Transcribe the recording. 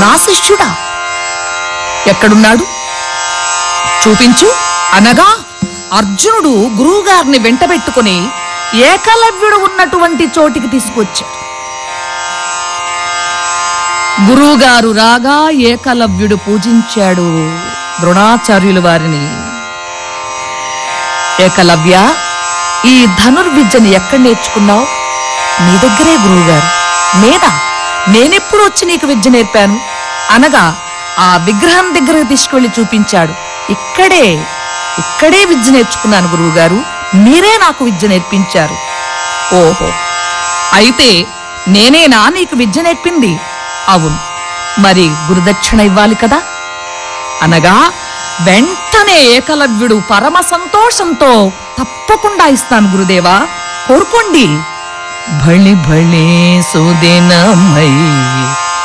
నా శిష్యుడా ఎక్కడున్నాడు చూపించు అనగా అర్జునుడు గురువుగారిని వెంటబెట్టుకుని ఏకలవ్యుడు ఉన్నటువంటి చోటికి తీసుకొచ్చాడు గురువుగారు రాగా ఏకలవ్యుడు పూజించాడు ద్రోణాచార్యుల వారిని ఏకలవ్య ఈ ధనుర్విద్యని ఎక్కడ నేర్చుకున్నావు నీ దగ్గరే గురువుగారు నేనా నేనెప్పుడు వచ్చి నీకు విద్య నేర్పాను అనగా ఆ విగ్రహం దగ్గరకు తీసుకెళ్లి చూపించాడు ఇక్కడే ఇక్కడే విద్య నేర్చుకున్నాను గురువుగారు మీరే నాకు విద్య నేర్పించారు ఓహో అయితే నేనేనా నీకు విద్య నేర్పింది అవును మరి గురుదక్షిణ ఇవ్వాలి కదా అనగా వెంటనే ఏకలవ్యుడు పరమ సంతోషంతో తప్పకుండా ఇస్తాను గురుదేవా కోరుకోండి భళి భళి సుదినమై